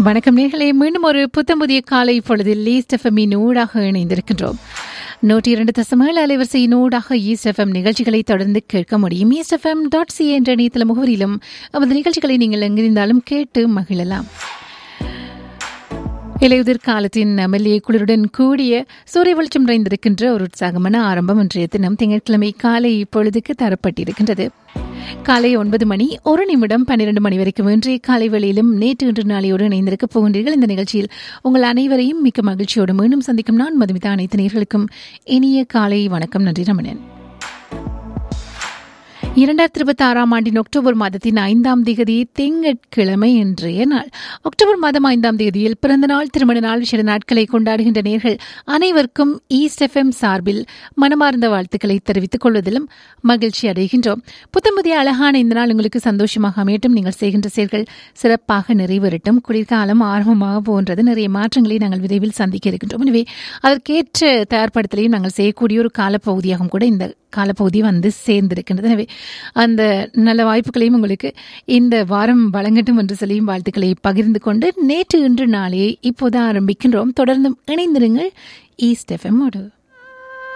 வணக்கம் நேர்களே மீண்டும் ஒரு புத்தம் புதிய காலை பொழுதில் ஈஸ்ட் எஃப்எம்மின் ஊடாக இணைந்திருக்கின்றோம் நூற்றி இரண்டு தசமேழு அலைவரிசையின் ஊடாக ஈஸ்ட் எஃப்எம் நிகழ்ச்சிகளை தொடர்ந்து கேட்க முடியும் ஈஸ்ட் எஃப்எம் டாட் சி என்ற இணையதள முகவரியிலும் நமது நிகழ்ச்சிகளை நீங்கள் எங்கிருந்தாலும் கேட்டு மகிழலாம் இலையுதிர் காலத்தின் மெல்லிய குளிருடன் கூடிய சூரிய வெளிச்சம் நிறைந்திருக்கின்ற ஒரு உற்சாகமான ஆரம்பம் இன்றைய தினம் திங்கட்கிழமை காலை இப்பொழுதுக்கு தரப்பட்டிருக்கின்றது காலை ஒன்பது மணி ஒரு நிமிடம் பன்னிரண்டு மணி வரைக்கும் இன்றைய காலை வேளையிலும் நேற்று இன்று நாளையோடு இணைந்திருக்க போகின்றீர்கள் இந்த நிகழ்ச்சியில் உங்கள் அனைவரையும் மிக்க மகிழ்ச்சியோடு மீண்டும் சந்திக்கும் நான் மதுமிதா அனைத்து நேர்களுக்கும் இனிய காலை வணக்கம் நன்றி ரமணன் இரண்டாயிரத்தி இருபத்தி ஆறாம் ஆண்டின் அக்டோபர் மாதத்தின் ஐந்தாம் தேதி திங்கட்கிழமை இன்றைய நாள் அக்டோபர் மாதம் ஐந்தாம் தேதியில் பிறந்த நாள் திருமண நாள் சில நாட்களை கொண்டாடுகின்ற நேர்கள் அனைவருக்கும் ஈஸ்ட் எஃப்எம் சார்பில் மனமார்ந்த வாழ்த்துக்களை தெரிவித்துக் கொள்வதிலும் மகிழ்ச்சி அடைகின்றோம் புத்தம் புதிய அழகான இந்த நாள் உங்களுக்கு சந்தோஷமாக அமையட்டும் நீங்கள் செய்கின்ற செயல்கள் சிறப்பாக நிறைவேறட்டும் குளிர்காலம் ஆரம்பமாக போன்றது நிறைய மாற்றங்களை நாங்கள் விரைவில் சந்திக்க இருக்கின்றோம் எனவே அதற்கேற்ற தயார்படுத்தலையும் நாங்கள் செய்யக்கூடிய ஒரு காலப்பகுதியாகவும் கூட இந்த காலப்பகுதி வந்து சேர்ந்திருக்கின்றது எனவே அந்த நல்ல வாய்ப்புகளையும் உங்களுக்கு இந்த வாரம் வழங்கட்டும் என்று சொல்லியும் வாழ்த்துக்களை பகிர்ந்து கொண்டு நேற்று இன்று நாளே இப்போது ஆரம்பிக்கின்றோம் தொடர்ந்து இணைந்திருங்கள் ஈஸ்ட் எஃப்எம்மோடு